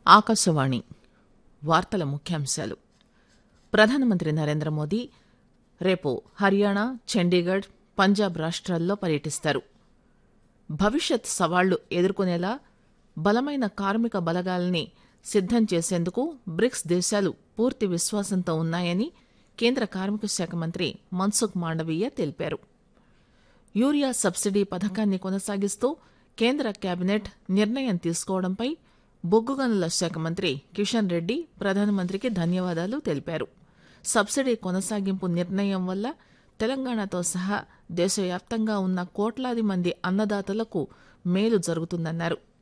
ఆకాశవాణి వార్తల ముఖ్యాంశాలు ప్రధానమంత్రి నరేంద్ర మోదీ రేపు హర్యానా చండీగఢ్ పంజాబ్ రాష్ట్రాల్లో పర్యటిస్తారు భవిష్యత్ సవాళ్లు ఎదుర్కొనేలా బలమైన కార్మిక బలగాల్ని సిద్దం చేసేందుకు బ్రిక్స్ దేశాలు పూర్తి విశ్వాసంతో ఉన్నాయని కేంద్ర కార్మిక శాఖ మంత్రి మన్సుఖ్ మాండవీయ తెలిపారు యూరియా సబ్సిడీ పథకాన్ని కొనసాగిస్తూ కేంద్ర కేబినెట్ నిర్ణయం తీసుకోవడంపై బొగ్గు గనుల శాఖ మంత్రి కిషన్ రెడ్డి ప్రధానమంత్రికి ధన్యవాదాలు తెలిపారు సబ్సిడీ కొనసాగింపు నిర్ణయం వల్ల తెలంగాణతో సహా దేశవ్యాప్తంగా ఉన్న కోట్లాది మంది అన్నదాతలకు మేలు జరుగుతుందన్నారు